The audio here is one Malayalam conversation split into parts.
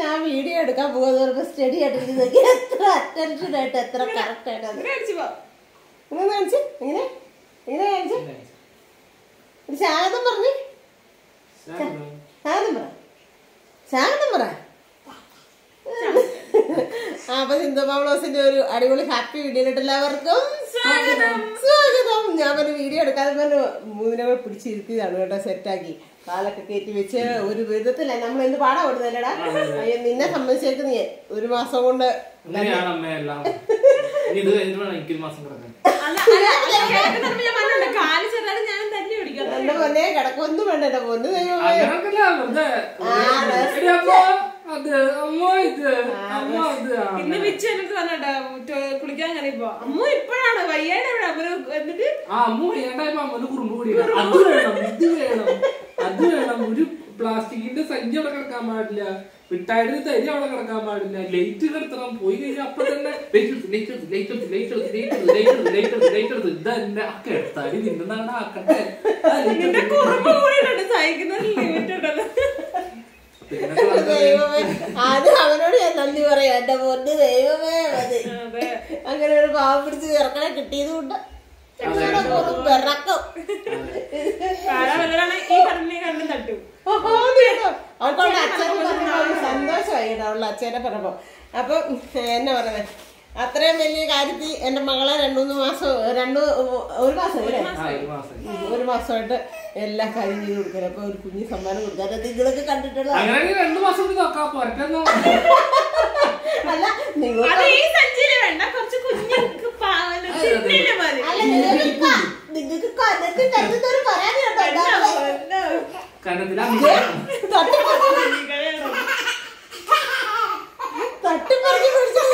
ഞാൻ വീഡിയോ എടുക്കാൻ പോകുന്നത് സ്റ്റഡി ആയിട്ടിരുന്നത് എത്ര അറ്റൻഷൻ ആയിട്ട് എത്ര കറക്റ്റ് ആയിട്ട് അത് ഇങ്ങനെ അടിച്ചു പോ ഇങ്ങനെ കാണിച്ച് ഇങ്ങനെ ഇങ്ങനെ കാണിച്ച് ഒരു ശാഗതം പറഞ്ഞു ശാഗതം പറ ശാഗതം പറ ആ അപ്പൊ സിന്ധുമാബ്ലോസിന്റെ ഒരു അടിപൊളി ഹാപ്പി വീഡിയോയിലിട്ട് എല്ലാവർക്കും സ്വാഗതം സ്വാഗതം ഞാൻ പറഞ്ഞു വീഡിയോ എടുക്കാതെ പറഞ്ഞു മൂന്നിനെ കൂടെ പിടിച്ചിരുത്തിയതാണ് കേട്ടോ സെറ്റാക്കി കാലൊക്കെ കയറ്റി വെച്ച് ഒരു വിധത്തില്ല നമ്മൾ എന്ത് പാടാ കൊടുത്തല്ലടാ അയ്യോ നിന്നെ സംബന്ധിച്ചേക്ക് നീ ഒരു മാസം കൊണ്ട് അങ്ങനെയാണ് അമ്മ എല്ലാം ഇനി ഇത് കഴിഞ്ഞിട്ട് വേണം എനിക്കൊരു മാസം കിടക്കാൻ അല്ല അല്ല അല്ല, കേൾക്കുന്ന സമയം ഞാൻ പറഞ്ഞില്ലേ, കാല് ചെറുതായിട്ട് ഞാൻ തല്ലി പിടിക്കും എന്റെ പൊന്നെ കിടക്കൊന്നും വേണ്ട എന്റെ പൊന്ന് ദൈവമേ അങ്ങനൊക്കെയല്ല വെറുതെ എടി അമ്മ അത് അമ്മ ഇത് അമ്മ അത് ഇന്ന് വിച്ച് എന്നിട്ട് പറഞ്ഞിട്ടോ കുളിക്കാൻ കയറിയപ്പോ അമ്മ ഇപ്പഴാണ് വയ്യാണ്ട് ഇവിടെ അവര് എന്നിട്ട് ആ അമ്മ വേണ്ടായ്മ അമ്മന് കുറുമ്പ് കൂടിയാണ് അത് വേണം ഇത് വേണം അത് വേണം ഒരു പ്ലാസ്റ്റിക്കിന്റെ സഞ്ചി അവിടെ കിടക്കാൻ പാടില്ല മിഠായിയുടെ തരി അവിടെ കിടക്കാൻ പാടില്ല ലൈറ്റ് കിടത്തണം പോയി കഴിഞ്ഞാൽ അപ്പൊ തന്നെ ലൈറ്റ് എടുത്ത് ലൈറ്റ് എടുത്ത് ലൈറ്റ് എടുത്ത് ലൈറ്റ് എടുത്ത് ലൈറ്റ് എടുത്ത് ലൈറ്റ് എടുത്ത് ലൈറ്റ് എടുത്ത് ഇതന്നെ ആ കിടത്താടി നിന്റെ നാട് ആക്കട്ടെ ആ, light നിന്റെ എടുത്ത് കുറുമ്പ് കൂടിയിട്ടുണ്ട് സഹിക്കുന്നതിൽ ലിമിറ്റ് ഉണ്ടല്ലോ പിന്നെ ക്ലാസ് ദൈവമേ ആദ്യം അവനോട് ഞാൻ നന്ദി പറയാം എന്റെ പൊന്ന് ദൈവമേ മതി അതെ അങ്ങനെ ഒരു പാവം പിടിച്ച് ഇറക്കണ കിട്ടിയത് കൊണ്ട് പിറക്കും കാലവല്ലാണ് ഈ കണ്ണിനെ കണ്ണും തട്ടും അവൾക്കവളുടെ അച്ഛനെ പറഞ്ഞപ്പോ അവൾക്ക് സന്തോഷമായി കേട്ടോ അവളുടെ അച്ഛനെ പറഞ്ഞപ്പോ അപ്പൊ എന്നെ പറഞ്ഞത് അത്രയും വലിയ കാര്യത്തിൽ എന്റെ മകളെ രണ്ടു മൂന്ന് മാസം രണ്ടു ഒരു മാസം അല്ലേ ആ ഒരു മാസം ഒരു മാസമായിട്ട് എല്ലാ കാര്യം ചെയ്ത് കൊടുക്കാൻ അപ്പൊ ഒരു കുഞ്ഞു സമ്മാനം കൊടുക്കാൻ അത് നിങ്ങളൊക്കെ കണ്ടിട്ടുള്ള അങ്ങനെയാണെങ്കിൽ രണ്ടു മാസം കൂടി നോക്കാം പോരട്ടെ അല്ല നിങ്ങൾ അത് ഈ സഞ്ചിയില് വേണ്ട കുറച്ച് കുഞ്ഞുങ്ങൾക്ക് പാവല് തിന്നിട്ട് മതി അല്ല നിങ്ങൾക്ക് ക- നിങ്ങൾക്ക് കനക്ക് തരുന്ന ഒരു പരാതി കേട്ടോ പൊന്നോ. കനത്തിലാ തട്ടിപ്പറഞ്ഞ് പിടിച്ചു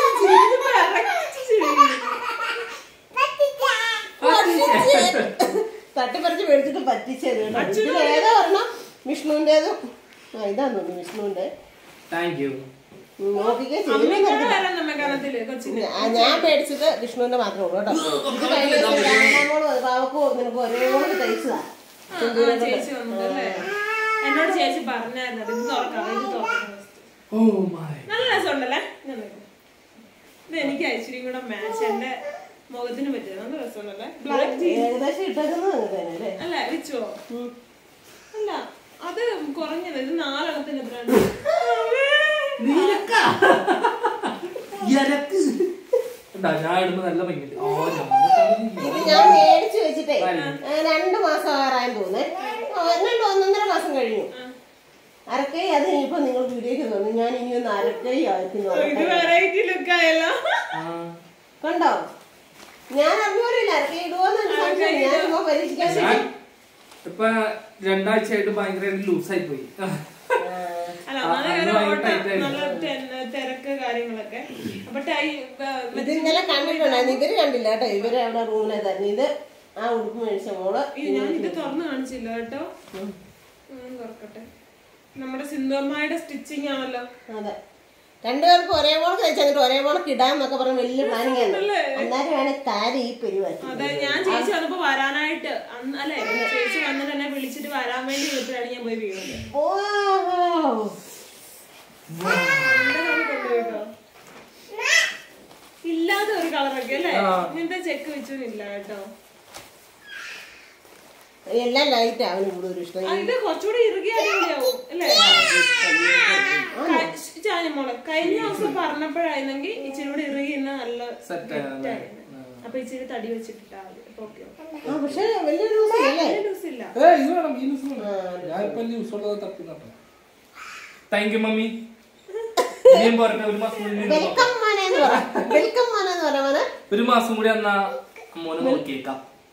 തട്ടിപ്പറിച്ച് മേടിച്ചിട്ട് പറ്റിച്ചത് കേട്ടോ ഇതിൽ ഏതാ പറഞ്ഞ വിഷ്ണുവിൻ്റെതും ആ ഇതാന്ന് തോന്നുന്നു വിഷ്ണുവിന്റെ താങ്ക് യു ഉം, നോക്കിക്കേ അമ്മയ്ക്ക് ശരി വരാൻ നമ്മ കനത്തില് കൊച്ചിന് ഞാൻ മേടിച്ചത് വിഷ്ണുവിന്റെ മാത്രമേ ഉള്ളൂ കേട്ടോ ഇത് കഴിഞ്ഞ ദിവസം രാമമോളും പാവക്കും നിനക്ക് ഒരേപോലെ തയ്ച്ചതാ ആ, ആ, ചേച്ചി വന്നതല്ലേ എന്നോട് ചേച്ചി പറഞ്ഞായിരുന്നു ഇത് തുറക്കാം ഇത് തുറക്കാം ഓ മൈ നല്ല രസമുണ്ടല്ലേ ഞാൻ നോക്കാം. ഇത് എനിക്ക് ഐശ്വര്യം കൂടെ മാച്ച് എന്റെ മുഖത്തിന് പറ്റിയത് നല്ല രസമുണ്ടല്ലേ ബ്ലാക്ക് ടീ ഏകദേശം ഇട്ടേക്കുന്നത് അങ്ങനെ തന്നെ അല്ലേ അല്ല റിച്ചോ ഉം. അല്ല അത് കുറഞ്ഞത് ഇത് നാലെണ്ണത്തിന് എത്ര നീലക്ക എനക്ക് ഉണ്ടാ ഞാൻ ഇടുമ്പോ നല്ല ഭംഗിയുണ്ട് ഓ ഞമ്മക്ക് ഇത് ഞാൻ മേടിച്ചു വെച്ചിട്ടേ ആ, രണ്ട് മാസം ആറാൻ തോന്നേ രണ്ട് ഒന്നൊന്നര മാസം കഴിഞ്ഞു അരക്കൈ അത് ഇനിയിപ്പോ നിങ്ങൾ വീഡിയോക്ക് തോന്നി ഞാൻ ഇനി ഒന്ന് അരക്കൈ ആക്കുന്നു ഇത് വെറൈറ്റി ലുക്ക് ആയല്ലോ കണ്ടോ ഞാൻ അറിഞ്ഞോരില്ല അരക്കൈ ഇടുവോന്ന് എനിക്ക് സംശയം. ഞാൻ ചുമ്മാ പരീക്ഷിക്കാൻ ഞാൻ ഇപ്പൊ രണ്ടാഴ്ചയായിട്ട് ഭയങ്കര ലൂസായി പോയി അല്ല ആ, നല്ല അന്ന് കാര്യം ഭയങ്കര ഓട്ടം tight ആയിരുന്നു. നല്ല തെ- തിരക്ക് കാര്യങ്ങളൊക്കെ അപ്പൊ ടൈ ഇത് ഇന്നലെ കണ്ടിട്ടുണ്ടായിരുന്നു ഇവര് കണ്ടില്ല കേട്ടോ ഇവര് അവിടെ റൂമിലെ തന്നെ ഇത് ആ ഉടുപ്പ് മേടിച്ച മോള് ഞാൻ ഇത് തുറന്നു കാണിച്ചില്ല കേട്ടോ ഉം, തുറക്കട്ടെ നമ്മുടെ സിന്ധുമ്മയുടെ സ്റ്റിച്ചിങ് ആണല്ലോ അതെ രണ്ടുപേർക്കും ഒരേപോലെ തയ്ച്ചു എന്നിട്ട് ഒരേപോലെ കിടാന്നൊക്കെ പറഞ്ഞ് വലിയ പ്ലാനിങ് ആണ് അന്നേരം വേണേ കാര്യം ഈ പരിപാടി അതെ ഞാൻ ചേച്ചി വന്നപ്പോ വരാനായിട്ട് അന്ന് അല്ലെ ചേച്ചി വന്നിട്ട് എന്നെ വിളിച്ചിട്ട് വരാൻ വേണ്ടി വിളിച്ചിട്ടാണ് ഞാൻ പോയി വീണത് ഓ എന്റെ കളർ കൊണ്ടുപോയിട്ടോ ഇല്ലാത്ത ഒരു കളറൊക്കെ അല്ലേ ഇങ്ങനത്തെ ചെക്ക് വെച്ചൊന്നുമില്ല കേട്ടോ എല്ലാം ലൈറ്റ് അവന് കൂടുതൽ ഇഷ്ടം ആ, ഇത് കുറച്ചുകൂടി ഇറുകിയ അടിപൊളിയാവും അല്ലേ ചാനി മോളെ കഴിഞ്ഞ ദിവസം പറഞ്ഞപ്പോഴായിരുന്നെങ്കിൽ ഇച്ചിരി കൂടി ഇറുകി ഇന്ന നല്ല സെറ്റ് ഗെറ്റായിരുന്നു. അപ്പൊ ഇച്ചിരി തടി വെച്ചിട്ടാ മതി. അപ്പൊ okay ആവും. ആ പക്ഷെ വലിയൊരു ദിവസം അല്ലേ വലിയ ദിവസമില്ല ഏ ഇത് വേണം ഈ ന്യൂസ് വേണം ഞാൻ ഇപ്പൊ ന്യൂസ് ഉള്ളത് തപ്പി നട്ടോ താങ്ക് യു മമ്മി ഇനിയും പോരട്ടെ ഒരു മാസം കൂടി ഇനി നോക്കാം. വെൽക്കം മോനെ എന്ന് പറ വെൽക്കം മോനെ എന്ന് പറ മോനെ ഒരു മാസം കൂടി എന്നാ മോനെ നോക്കിയേക്കാം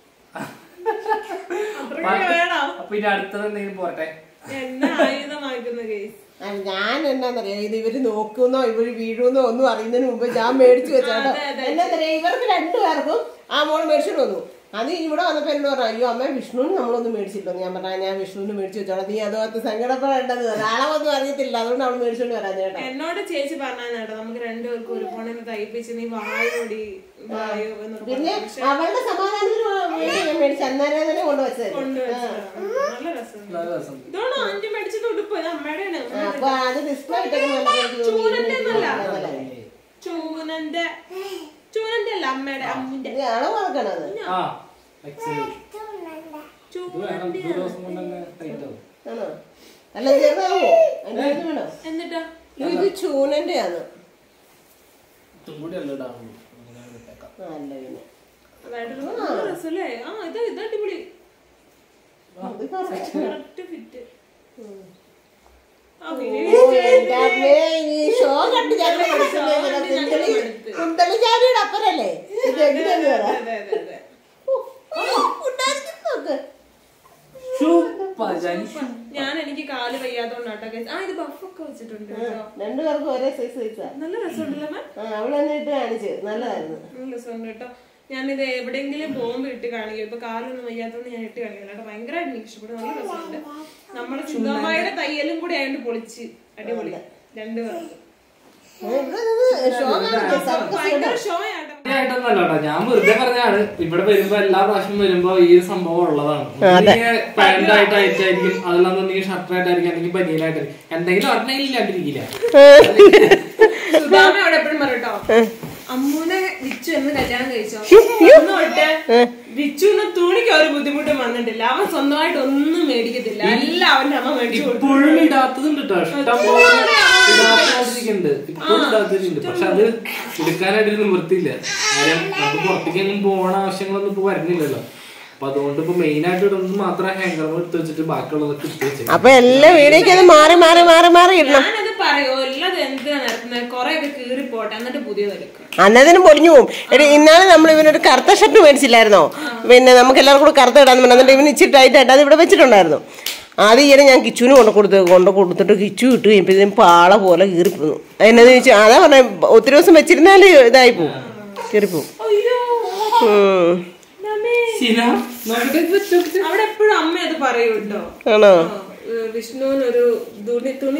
അത്രയ്ക്ക് വേണോ അപ്പൊ ഇനി അടുത്തത് എന്തെങ്കിലും പോരട്ടെ എന്നെ ആയുധമാക്കുന്ന കേസ് ആ, ഞാൻ എന്നാന്നറിയാം ഇത് ഇവര് നോക്കുന്നോ ഇവര് വീഴുന്നോ ഒന്നും അറിയുന്നതിന് മുമ്പ് ഞാൻ മേടിച്ചു വെച്ചാട്ടോ അതെ, അതെ. എന്നാന്നറിയാം ഇവർക്ക് രണ്ടുപേർക്കും ആ മോള് മേടിച്ചിട്ട് വന്നു അത് ഇവിടെ വന്നപ്പോ എന്നോട് പറഞ്ഞു അയ്യോ അമ്മ വിഷ്ണുവിന് നമ്മളൊന്നും മേടിച്ചില്ലോ ഞാൻ പറഞ്ഞ ഞാൻ വിഷ്ണുവിന് മേടിച്ചു വെച്ചോളാം നീ അതുപോലത്തെ സങ്കടപ്പെടേണ്ടത് നാളെ ഒന്നും അറിയത്തില്ല അതുകൊണ്ട് അവൾ മേടിച്ചോണ്ട് വരാൻ ചേട്ടാ എന്നോട് ചേച്ചി പറഞ്ഞാട്ടോ നമുക്ക് രണ്ടുപേർക്കും ഒരു ഫോണിൽ തയ്പ്പിച്ച് നീ വായോടി വായോ എന്നൊക്കെ പിന്നെ അവളുടെ സമാധാനത്തിന് വേണ്ടി ഞാൻ മേടിച്ചു അന്നേരം തന്നെ കൊണ്ടുവച്ചത് കൊണ്ടുവച്ചതാണ്. നല്ല രസം നല്ല രസം ഇതാണോ ആന്റി മേടിച്ചത് ഉടുപ്പ് ഇത് അമ്മയുടെയാണ് അപ്പൊ അത് ഡിസ്പ്ലേ ഇട്ടൊക്കെ നല്ല എനിക്ക് തോന്നി. ചൂനന്റെ ഒന്നല്ല ചൂനന്റെ ചൂനന്റെ അല്ല അമ്മയുടെ അമ്മിന്റെ ഇത് അളവ് കൊടുക്കണത് ആ എക്സലന്റ് ഇത് വേണം ഒരു ദിവസം കൊണ്ട് തന്നെ ടൈറ്റ് ആവും ആണോ അല്ല ചെറുതാവോ അതിന്റെ ഇത് വേണോ എന്നിട്ടാ ഇത് ചൂനന്റെ ആണ് ഇതും കൂടി അല്ല ഇടാവുള്ളൂ അങ്ങനെ വിട്ടേക്കാം അല്ല പിന്നെ അതായിട്ട് നല്ല രസല്ലേ ആ ഇത് ഇത് അടിപൊളി അത് correct. കറക്റ്റ് ഫിറ്റ് ആ ഓ, പിന്നെ എൻ്റെ അമ്മേ, ഈ ഷോ കണ്ട് ഞങ്ങൾ പഠിച്ചില്ലേ? കുന്തളി കുന്തളിച്ചാരിയുടെ അപ്പറല്ലേ ഇത് എങ്ങനെയാന്ന് പറ അതെ അതെ അതെ ഉണ്ടായിരുന്നു നോക്ക് സൂപ്പർ ജാനി ഞാൻ എനിക്ക് കാല് വയ്യാത്തോണ്ടാട്ടോ guys. ആ ഇത് ബഫൊക്കെ വെച്ചിട്ടുണ്ട് കേട്ടോ രണ്ടുപേർക്കും ഒരേ സൈസ് സൈസാ നല്ല രസമുണ്ടല്ലോ മാം ആ അവള് തന്നെ ഇട്ട് കാണിച്ചു നല്ലതായിരുന്നു നല്ല രസമുണ്ട് കേട്ടോ ഞാനിത് എവിടെയെങ്കിലും പോകുമ്പോ ഇട്ട് കാണിക്കും ഇപ്പൊ കാലൊന്നും വയ്യാത്തോണ്ട് ഞാൻ ഇട്ട് കാണിക്കില്ല കേട്ടോ ഭയങ്കരമായിട്ട് എനിക്ക് ഇഷ്ടപ്പെടും നല്ല രസമുണ്ട് നമ്മുടെ സിദ്ധമ്മയുടെ തയ്യലും കൂടി ആയതുകൊണ്ട് പൊളിച്ച് അടിപൊളി രണ്ടുപേർക്കും ആ, ഇവിടെ നിന്ന് ഷോ കാണിച്ചു സർക്കസ് ഭയങ്കര ഷോ ആട്ടോ ആയിട്ടൊന്നല്ല കേട്ടോ ഞാൻ വെറുതെ പറഞ്ഞാണ് ഇവിടെ വരുമ്പോ എല്ലാ പ്രാവശ്യം വരുമ്പോ ഈ ഒരു സംഭവം ഉള്ളതാണ് പാന്റ് ആയിട്ട് ആയിട്ടായിരിക്കും അതിലൊന്നും ഷർട്ട് ആയിട്ടായിരിക്കും അല്ലെങ്കിൽ ബനിയനായിട്ടായിരിക്കും എന്തെങ്കിലും ഒരെണ്ണം ഇല്ലാണ്ടിരിക്കില്ല സുധാമ അവിടെ എപ്പോഴും പറയട്ടോ അമ്മൂനെ വിച്ചു എന്ന് കല്യാണം കഴിച്ചോ അന്ന് തൊട്ട് വിച്ചുന്ന് തുണിക്ക് ഒരു ബുദ്ധിമുട്ടും വന്നിട്ടില്ല അവൻ സ്വന്തമായിട്ട് ഒന്നും മേടിക്കത്തില്ല എല്ലാം അവന്റെ അമ്മ മേടിച്ചു കൊടുക്കും ഇപ്പോഴും ഇടാത്തതുണ്ട് കേട്ടോ ഇഷ്ടം പോലെ ഇടാത്തിരിക്കുന്നുണ്ട് ഇപ്പോഴും ഇടാത്തിട്ടുണ്ട് പക്ഷെ അത് എടുക്കാനായിട്ട് നിവൃത്തിയില്ല കാര്യം നമുക്ക് പുറത്തേക്കെങ്കിലും പോകണ ആവശ്യങ്ങളൊന്നും ഇപ്പൊ വരുന്നില്ലല്ലോ അപ്പൊ അതുകൊണ്ട് ഇപ്പൊ മെയിൻ ആയിട്ട് ഇടുന്നത് മാത്രം ഹാങ്കർ എടുത്ത് വെച്ചിട്ട് ബാക്കിയുള്ളതൊക്കെ ഇട്ട് വെച്ചേക്കും അപ്പൊ എല്ലാ വീടേക്ക് അത് മാറി മാറി മാറി മാറി ഇടണം ഞാനത് പറയോ എല്ലാം എന്തിനാ നടത്തുന്നത് കൊറേ ഒക്കെ കീറി പോട്ടെ എന്നിട്ട് പുതിയത് എടുക്കാം അന്നതിനും പൊടിഞ്ഞു പോകും എടി ഇന്നാളെ നമ്മൾ ഇവനൊരു കറുത്ത ഷർട്ട് മേടിച്ചില്ലായിരുന്നോ പിന്നെ നമുക്ക് എല്ലാവർക്കും കൂടെ കറുത്ത ഇടാന്ന് പറഞ്ഞു എന്നിട്ട് ഇവന് ഇച്ചിരി ടൈറ്റ് ആയിട്ട് അത് ഇവിടെ വെച്ചിട്ടുണ്ടായിരുന്നു അത് ഈയിടെ ഞാൻ കിച്ചുവിന് കൊണ്ട് കൊടുത്ത് കൊണ്ട് കൊടുത്തിട്ട് കിച്ചു ഇട്ട് കഴിയുമ്പോഴത്തേക്കും പാള പോലെ കീറിപ്പോന്നു എന്നാന്ന് ചോദിച്ചാൽ അതാ പറഞ്ഞ ഒത്തിരി ദിവസം വെച്ചിരുന്നാൽ ഇതായി പോവും കീറിപ്പോവും അയ്യോ ഉം. നമ്മേ. ശിന, നോക്കട്ടെ ഇത് വെച്ചോക്കട്ടെ. അവിടെ എപ്പോഴും അമ്മ അത് പറയൂ കേട്ടോ ആണോ വിഷ്ണുവിനൊരു തുണി തുണി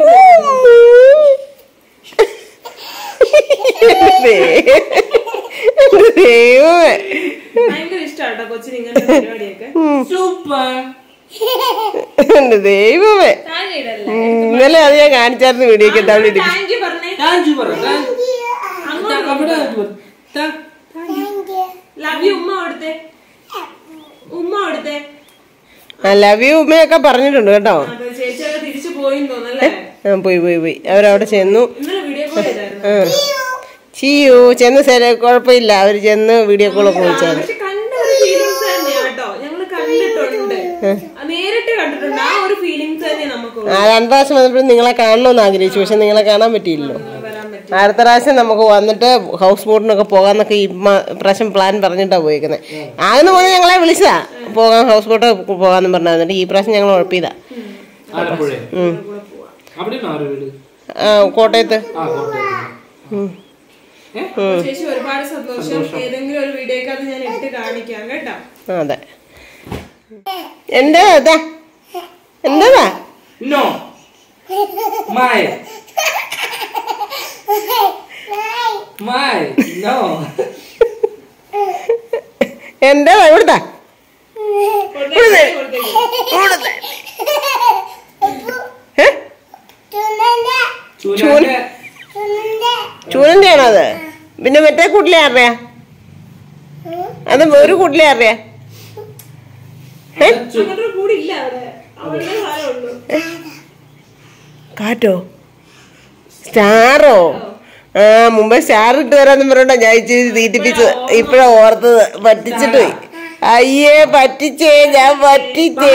ദൈവമേ ഭയങ്കര ഇഷ്ടാട്ടോ കൊച്ചിന് ഇങ്ങനത്തെ പരിപാടിയൊക്കെ സൂപ്പർ എന്റെ ദൈവമേ താഴെ ഇടല്ലേ ഉം, ഇന്നലെ അത് ഞാൻ കാണിച്ചായിരുന്നു വീഡിയോക്ക് എന്താ അവിടെ ഇരിക്കും താങ്ക് യു പറഞ്ഞേ താങ്ക് യു പറ താങ്ക് അവിടെ താങ്ക് യു. ലവ് യു ഉമ്മ കൊടുത്തേ ഉമ്മ കൊടുത്തേ ലവ് യു ഉമ്മയൊക്കെ പറഞ്ഞിട്ടുണ്ട് കേട്ടോ അതെ ചേച്ചിയൊക്കെ തിരിച്ചു പോയി തോന്നല്ലേ ആ, പോയി പോയി പോയി അവരവിടെ ചെന്നു ഇന്നലെ വീഡിയോ കോൾ ചെയ്തായിരുന്നു ചിയു ചെന്ന് ശരി കുഴപ്പമില്ല അവര് ചെന്ന് വീഡിയോ കോളൊക്കെ വിളിച്ചാൽ പക്ഷെ കണ്ട ഒരു ഫീലിങ്സ് തന്നെയാ കേട്ടോ ഞങ്ങള് കണ്ടിട്ടുണ്ട് ആ, നേരിട്ട് കണ്ടിട്ടുണ്ട് ആ ഒരു ഫീലിങ്സ് തന്നെ നമുക്ക് ആ രണ്ടു പ്രാവശ്യം വന്നപ്പോഴും നിങ്ങളെ കാണണമെന്ന് ആഗ്രഹിച്ചു പക്ഷെ നിങ്ങളെ കാണാൻ പറ്റിയില്ലല്ലോ വരാൻ പറ്റും അടുത്ത പ്രാവശ്യം നമുക്ക് വന്നിട്ട് ഹൗസ് ബോട്ടിനൊക്കെ പോകാന്നൊക്കെ ഈ മ- പ്രാവശ്യം പ്ലാൻ പറഞ്ഞിട്ടാ പോയേക്കുന്നത് ആകുന്ന പോലെ ഞങ്ങളെ വിളിച്ചതാ പോകാൻ ഹൗസ് ബോട്ട് പോകാന്ന് പറഞ്ഞാ എന്നിട്ട് ഈ പ്രാവശ്യം ഞങ്ങൾ ഉഴപ്പിയതാ ആലപ്പുഴ കൂടെ പോവാം അവിടെയാണ് ആരുടെ വീട് ആ, കോട്ടയത്ത് ആ കോട്ടയം ഏ അപ്പൊ ചേച്ചി ഒരുപാട് സന്തോഷം ഏതെങ്കിലും ഒരു വീഡിയോക്ക് അത് ഞാൻ ഇട്ട് കാണിക്കാം കേട്ടോ ആ, അതെ എന്താ ഇതാ എന്താ നോ മൈ മൈ നോ എന്താ ഇവിടുത്താ കൊടുത്തേക്ക്, കൊടുത്തേക്ക്. ഇവിടുത്തെ ഏ? ചൂനാന്റെ ചൂനന്റെ ആണോ അത് പിന്നെ മറ്റേ കൂട്ടിലെ ആരുടെയാ അത് ഒരു കൂട്ടിലെ ആരുടെയാ അങ്ങനെ ഒരു കൂടി ഇല്ല അവിടെ അവളുടെ സാധനമുള്ളൂ കാറ്റോ സ്റ്റാറോ ആ മുമ്പേ സ്റ്റാർ ഇട്ട് തരാന്ന് പറഞ്ഞോണ്ടാ ഞാൻ ഇച്ചിരി തീറ്റിപ്പിച്ചത് ഇപ്പഴാ ഓർത്തത് പറ്റിച്ചിട്ട് പോയി അയ്യേ പറ്റിച്ചേ ഞാൻ പറ്റിച്ചേ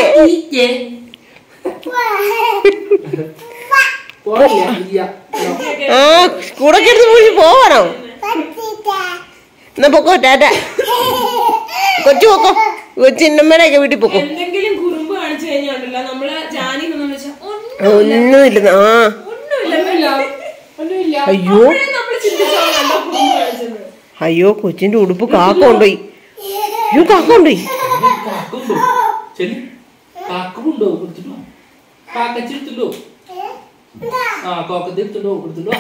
പോയില്ല ഇല്ല നോ. ആ കൂടൊക്കെ എടുത്ത് പോയി പോവാണോ എന്നാ പൊക്കോ ടാറ്റ കൊച്ചു പൊക്കോ ചിന്നമ്മയുടെ ഒക്കെ വീട്ടിൽ പൊക്കോ എന്തെങ്കിലും കുറുമ്പ് കാണിച്ചു കഴിഞ്ഞാണ്ടല്ലോ നമ്മള് ജാനി എന്ന് വെച്ചാൽ ഒന്നുമില്ല ആ ഒന്നുമില്ല ഒന്നുമില്ല അയ്യോ നമ്മൾ ചിന്തിച്ചോ കണ്ടോ കുറുമ്പ് കാണിച്ചത് അയ്യോ കൊച്ചിന്റെ ഉടുപ്പ് കാക്ക കൊണ്ടുപോയി അയ്യോ കാക്കുണ്ടേ കാക്കുണ്ടോ ചെല്ലി കാക്കുണ്ടോ കൊടുത്തിട്ടോ കാക്കച്ചെടുത്തിട്ടോ ആ കോക്കത്തി എടുത്തിട്ടോ കൊടുത്തിട്ടോ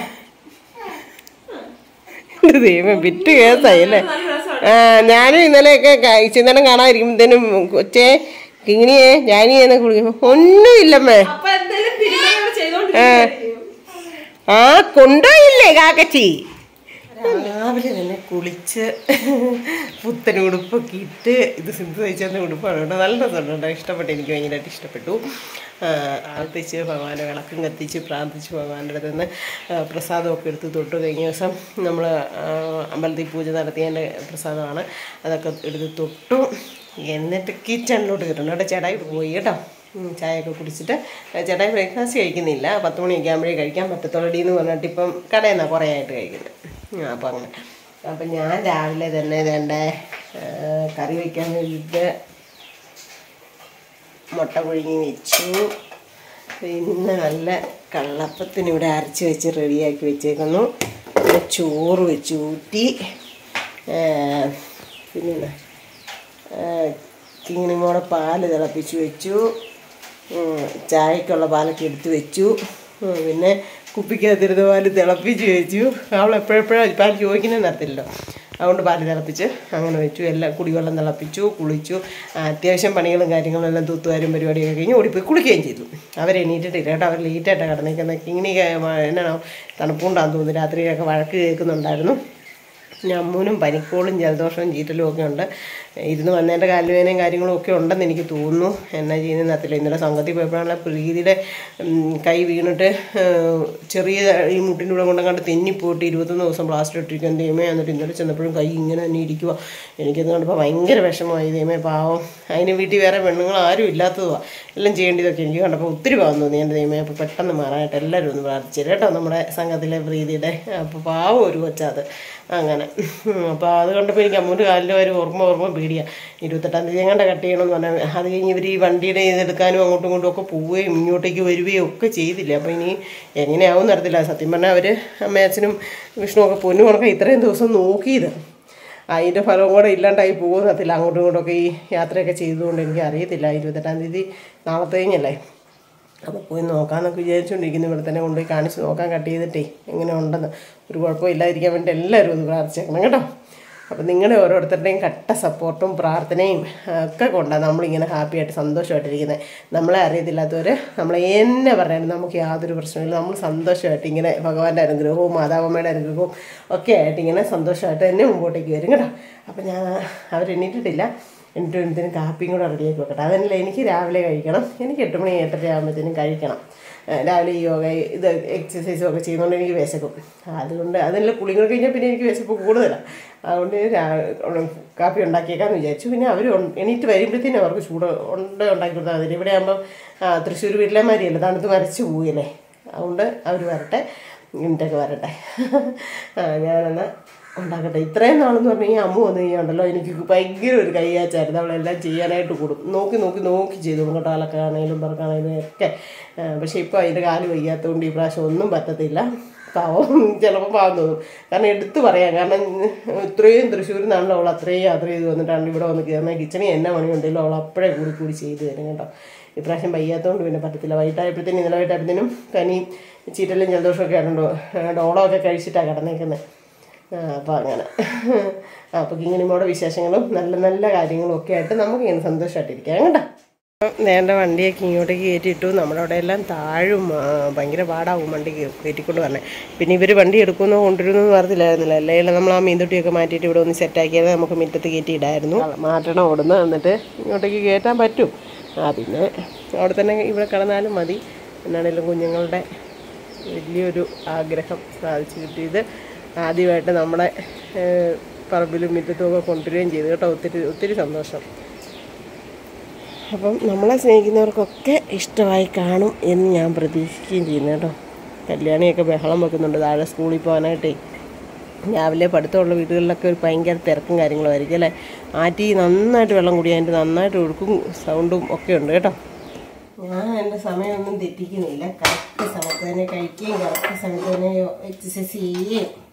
ദൈവം വിറ്റ് കേസായില്ലേ നല്ല രസമാണ് ആ ഞാനും ഇന്നലെയൊക്കെ ഇച്ചിന്നേരം കാണാതിരിക്കുമ്പോഴത്തേനും കൊച്ചേ കിങ്ങിണിയെ ജാനിയെന്ന് കുളിക്കുമ്പോ ഒന്നുമില്ലമ്മേ അപ്പൊ എന്തെങ്കിലും തിരുമലകൾ ചെയ്തോണ്ടിരിക്കും ആ കൊണ്ടുപോയില്ലേ കാക്കച്ചി രാവിലെ തന്നെ കുളിച്ച് പുത്തൻ ഉടുപ്പൊക്കെ ഇട്ട് ഇത് സിന്ധു തയ്ച്ചെന്ന ഉടുപ്പാണ് കേട്ടോ നല്ല രസമുണ്ട് കേട്ടോ ഇഷ്ടപ്പെട്ടു എനിക്ക് ഭയങ്കരമായിട്ട് ഇഷ്ടപ്പെട്ടു ആ, പ്രാർത്ഥിച്ച് ഭഗവാനെ വിളക്കും കത്തിച്ച് പ്രാർത്ഥിച്ച് ഭഗവാന്റെ അടുത്ത് നിന്ന് ആ, പ്രസാദമൊക്കെ എടുത്ത് തൊട്ട് കഴിഞ്ഞ ദിവസം നമ്മൾ അമ്പലത്തിൽ പൂജ നടത്തിയതിൻ്റെ പ്രസാദമാണ് അതൊക്കെ എടുത്ത് തൊട്ടു എന്നിട്ട് കിച്ചണിലോട്ട് കിട്ടണം കേട്ടോ ചേട്ടായി പോയി കേട്ടോ ഉം, ചായയൊക്കെ കുടിച്ചിട്ട് ചേട്ടായി ബ്രേക്ക്ഫാസ്റ്റ് കഴിക്കുന്നില്ല പത്ത് മണിയൊക്കെ ആകുമ്പോഴേ കഴിക്കാൻ പറ്റത്തുള്ളടി എന്ന് പറഞ്ഞിട്ട് ഇപ്പം കടയിൽ നിന്നാണ് കുറേ ആയിട്ട് കഴിക്കുന്നത് ഉം, അപ്പം അങ്ങനെ അപ്പം ഞാൻ രാവിലെ തന്നെ ഇതെൻ്റെ കറി വയ്ക്കാൻ വേണ്ടിയിട്ട് മുട്ട പുഴുങ്ങി വെച്ചു പിന്നെ നല്ല കള്ളപ്പത്തിന് ഇവിടെ അരച്ച് വെച്ച് റെഡിയാക്കി വെച്ചേക്കുന്നു പിന്നെ ചോറ് വെച്ച് ഊറ്റി ആ, പിന്നെ എന്നാ? കിങ്ങിണിമോടെ പാല് തിളപ്പിച്ച് വെച്ചു ഉം, ചായക്കുള്ള പാലൊക്കെ എടുത്ത് വെച്ചു ഉം, പിന്നെ കുപ്പിക്കകത്തിരുന്ന പാല് തിളപ്പിച്ച് വെച്ചു അവൾ എപ്പോഴെപ്പോഴും പാല് ചോദിക്കുന്നത് നടത്തില്ലല്ലോ അതുകൊണ്ട് പാല് തിളപ്പിച്ച് അങ്ങനെ വെച്ചു എല്ലാം കുടിവെള്ളം തിളപ്പിച്ചു കുളിച്ചു ആ, അത്യാവശ്യം പണികളും കാര്യങ്ങളും എല്ലാം തൂത്തുവാരും പരിപാടിയൊക്കെ കഴിഞ്ഞ് ഓടിപ്പോയി കുളിക്കുകയും ചെയ്തു അവരെണീറ്റിട്ടില്ല കേട്ടോ അവർ ലേറ്റായിട്ടാണ് കിടന്നേക്കുന്നത് കിങ്ങിണി എന്നാണോ തണുപ്പുണ്ടാന്ന് തോന്നുന്നു രാത്രിയൊക്കെ വഴക്ക് കേൾക്കുന്നുണ്ടായിരുന്നു പിന്നെ അമ്മൂനും പനിക്കോളും ജലദോഷവും ചീറ്റലും ഒക്കെ ഉണ്ട് ഇരുന്ന് വന്നതിൻ്റെ കാലുവേനയും കാര്യങ്ങളും ഒക്കെ ഉണ്ടെന്ന് എനിക്ക് തോന്നുന്നു എന്നാ ചെയ്യുന്നതെന്ന് അറിയില്ല ഇന്നലെ സംഘത്തിൽ പോയപ്പോഴാണ് പ്രീതിയുടെ ഉം, കൈ വീണിട്ട് ഏഹ്, ചെറിയ ഈ മുട്ടിൻ്റെ കൂടെ കൊണ്ടങ്ങാണ്ട് തെന്നിപ്പോയിട്ട് ഇരുപത്തൊന്ന് ദിവസം പ്ലാസ്റ്റർ ഇട്ടിരിക്കാൻ ദൈവമേ എന്നിട്ട് ഇന്നലെ ചെന്നപ്പോഴും കൈ ഇങ്ങനെ തന്നെ ഇരിക്കുക എനിക്കത് കണ്ടപ്പോൾ ഭയങ്കര വിഷമമായി ദൈവമേ പാവം അതിന് വീട്ടിൽ വേറെ പെണ്ണുങ്ങൾ ആരും ഇല്ലാത്തതുമാണ് എല്ലാം ചെയ്യേണ്ടതൊക്കെ എനിക്ക് കണ്ടപ്പോൾ ഒത്തിരി പാവം തോന്നി എൻ്റെ ദൈവമേ അപ്പോൾ പെട്ടെന്ന് മാറാനായിട്ട് എല്ലാവരും ഒന്ന് പ്രാർത്ഥിച്ചു കേട്ടോ നമ്മുടെ സംഘത്തിലെ പ്രീതിയുടെ അപ്പോൾ പാവം ഒരു കൊച്ചത് അങ്ങനെ അപ്പോൾ അത് കണ്ടപ്പോൾ എനിക്ക് അമ്മൂൻ്റെ കാലിൽ ഒരു ഓർമ്മ ഓർമ്മ പേടിയാണ് ഇരുപത്തെട്ടാം തീയതി എങ്ങാണ്ട് കട്ട് ചെയ്യണമെന്ന് പറഞ്ഞാൽ അത് കഴിഞ്ഞ് ഇവർ ഈ വണ്ടിയുടെ ഇതെടുക്കാനും അങ്ങോട്ടും ഇങ്ങോട്ടും ഒക്കെ പോവുകയും ഇങ്ങോട്ടേക്ക് വരികയും ഒക്കെ ചെയ്തില്ല അപ്പോൾ ഇനി എങ്ങനെയാവും നടത്തില്ല സത്യം പറഞ്ഞാൽ അവർ അമ്മയച്ഛനും വിഷ്ണു ഒക്കെ പൊന്നു കണക്കെ ഇത്രയും ദിവസം നോക്കിയത് അതിൻ്റെ ഫലവും കൂടെ ഇല്ലാണ്ടായി പോകുന്നതില്ല അങ്ങോട്ടും ഇങ്ങോട്ടൊക്കെ ഈ യാത്രയൊക്കെ ചെയ്തുകൊണ്ട് എനിക്ക് അറിയത്തില്ല ഇരുപത്തെട്ടാം തീയതി നാളത്തെ കഴിഞ്ഞല്ലേ അപ്പോൾ പോയി നോക്കാമെന്നൊക്കെ വിചാരിച്ചുകൊണ്ടിരിക്കുന്നു ഇവിടെ തന്നെ കൊണ്ടുപോയി കാണിച്ച് നോക്കാൻ കട്ട് ചെയ്തിട്ടേ എങ്ങനെ ഉണ്ടെന്ന് ഒരു കുഴപ്പമില്ലാതിരിക്കാൻ വേണ്ടി എല്ലാവരും ഒന്ന് പ്രാർത്ഥിച്ചേക്കണം കേട്ടോ അപ്പോൾ നിങ്ങളുടെ ഓരോരുത്തരുടെയും കട്ട സപ്പോർട്ടും പ്രാർത്ഥനയും ആ, ഒക്കെ കൊണ്ടാണ് നമ്മളിങ്ങനെ ഹാപ്പിയായിട്ട് സന്തോഷമായിട്ടിരിക്കുന്നത് നമ്മളെ അറിയത്തില്ലാത്തവർ നമ്മളെ എന്നെ പറയാനും നമുക്ക് യാതൊരു പ്രശ്നമില്ല നമ്മൾ സന്തോഷമായിട്ട് ഇങ്ങനെ ഭഗവാന്റെ അനുഗ്രഹവും മാതാവമ്മയുടെ അനുഗ്രഹവും ഒക്കെ ആയിട്ട് ഇങ്ങനെ സന്തോഷമായിട്ട് തന്നെ മുമ്പോട്ടേക്ക് വരും കേട്ടോ അപ്പോൾ ഞാൻ അവരെണ്ണീറ്റിട്ടില്ല എന്നിട്ട് എന്തിനും കാപ്പിയും കൂടെ റെഡിയാക്കി വെക്കട്ടെ അതല്ല എനിക്ക് രാവിലെ കഴിക്കണം എനിക്ക് എട്ട് മണി എട്ടര ആകുമ്പോഴത്തേനും കഴിക്കണം ഏ, രാവിലെ ഈ യോഗ ഇത് എക്സസൈസും ഒക്കെ ചെയ്യുന്നതുകൊണ്ട് എനിക്ക് വിശക്കും അതുകൊണ്ട് അതെല്ലാം കുളിയും കൂടെ കഴിഞ്ഞാൽ പിന്നെ എനിക്ക് വിശപ്പ് കൂടുതലാണ് അതുകൊണ്ട് രാ- കാപ്പി ഉണ്ടാക്കിയേക്കാന്ന് വിചാരിച്ചു പിന്നെ അവർ എണീറ്റ് വരുമ്പോഴത്തേനും അവർക്ക് ചൂട് ഉണ്ട് ഉണ്ടാക്കി കൊടുത്താൽ മതി ഇവിടെ ആകുമ്പം ആ, തൃശ്ശൂർ വീട്ടിലെ മാതിരിയല്ലേ തണുത്ത് മരച്ച് പോവുകയല്ലേ അതുകൊണ്ട് അവർ വരട്ടെ എന്നിട്ടൊക്കെ വരട്ടെ ആ ഞാനെന്നാൽ ഉണ്ടാക്കട്ടെ ഇത്രയും നാളെന്ന് പറഞ്ഞു കഴിഞ്ഞാൽ അമ്മ വന്നു കഴിഞ്ഞാണ്ടല്ലോ എനിക്ക് ഭയങ്കര ഒരു കൈയാച്ചായിരുന്നു അവളെല്ലാം ചെയ്യാനായിട്ട് കൂടും നോക്കി നോക്കി നോക്കി ചെയ്തു കേട്ടോ അലക്കാണേലും പറക്കാണേലും ഒക്കെ ആ, പക്ഷേ ഇപ്പോൾ അതിൻ്റെ കാല് വയ്യാത്തതുകൊണ്ട് ഈ പ്രാവശ്യം ഒന്നും പറ്റത്തില്ല പാവം ചിലപ്പോൾ പാവം തോന്നും കാരണം എടുത്തു പറയാം കാരണം ഇത്രയും തൃശ്ശൂരിൽ നിന്നാണല്ലോ അവൾ അത്രയും യാത്ര ചെയ്ത് വന്നിട്ടാണ് ഇവിടെ വന്ന് കയറുന്നത് കിച്ചണിൽ എന്നാ പണി ഉണ്ടെങ്കിലും അവൾ അപ്പോഴേ കൂടി കൂടി ചെയ്ത് തരും കേട്ടോ ഇപ്രാവശ്യം വയ്യാത്തതുകൊണ്ട് പിന്നെ പറ്റത്തില്ല വൈകിട്ടായപ്പോഴത്തേനും ഇന്നലെ വൈകിട്ടായപ്പോഴത്തേനും പനിയും ചീറ്റലും ജലദോഷമൊക്കെ ആയിട്ടുണ്ടോ ഡോളമൊക്കെ കഴിച്ചിട്ടാണ് കിടന്നേക്കുന്നത് അപ്പോൾ അങ്ങനെ അപ്പോൾ ഇങ്ങനെയോടെ വിശേഷങ്ങളും നല്ല നല്ല കാര്യങ്ങളും ഒക്കെ ആയിട്ട് നമുക്ക് ഇങ്ങനെ സന്തോഷമായിട്ടിരിക്കാം കേട്ടോ നേണ്ട വണ്ടിയൊക്കെ ഇങ്ങോട്ടേക്ക് കയറ്റിയിട്ടു നമ്മുടെ അവിടെ എല്ലാം താഴും ആ, ഭയങ്കര പാടാവും വണ്ടി കേ- കയറ്റിക്കൊണ്ട് വരണേ പിന്നെ ഇവർ വണ്ടി എടുക്കുമെന്നോ കൊണ്ടുവരുന്നോ പറഞ്ഞില്ലായിരുന്നില്ല അല്ലെങ്കിൽ നമ്മൾ ആ മീൻതൊട്ടിയൊക്കെ മാറ്റിയിട്ട് ഇവിടെ ഒന്ന് സെറ്റാക്കിയത് നമുക്ക് മുറ്റത്ത് കയറ്റി ഇടായിരുന്നു മാറ്റണം ഓടുന്ന എന്നിട്ട് ഇങ്ങോട്ടേക്ക് കയറ്റാൻ പറ്റും ആ പിന്നെ അവിടെ തന്നെ ഇവിടെ കിടന്നാലും മതി എന്നാണേലും കുഞ്ഞുങ്ങളുടെ വലിയൊരു ആഗ്രഹം സാധിച്ചു കിട്ടിയത് ആദ്യമായിട്ട് നമ്മുടെ ഏഹ്, പറമ്പിലും മുറ്റത്തും ഒക്കെ കൊണ്ടുവരികയും ചെയ്തു കേട്ടോ ഒത്തിരി ഒത്തിരി സന്തോഷം അപ്പം നമ്മളെ സ്നേഹിക്കുന്നവർക്കൊക്കെ ഇഷ്ടമായി കാണും എന്ന് ഞാൻ പ്രതീക്ഷിക്കുകയും ചെയ്യുന്നു കേട്ടോ കല്യാണിയൊക്കെ ബഹളം വെക്കുന്നുണ്ട് താഴെ സ്കൂളിൽ പോകാനായിട്ടേ രാവിലെ പഠിത്തമുള്ള വീടുകളിലൊക്കെ ഒരു ഭയങ്കര തിരക്കും കാര്യങ്ങളും ആയിരിക്കും അല്ലേ ആറ്റി നന്നായിട്ട് വെള്ളം കുടി അതിൻ്റെ നന്നായിട്ട് ഒഴുക്കും സൗണ്ടും ഒക്കെ ഉണ്ട് കേട്ടോ ഞാൻ എൻ്റെ സമയമൊന്നും തെറ്റിക്കുന്നില്ല കറക്റ്റ് സമയത്ത് തന്നെ കഴിക്കുകയും കറക്റ്റ് സമയത്ത് തന്നെ എക്സസൈസ് ചെയ്യുകയും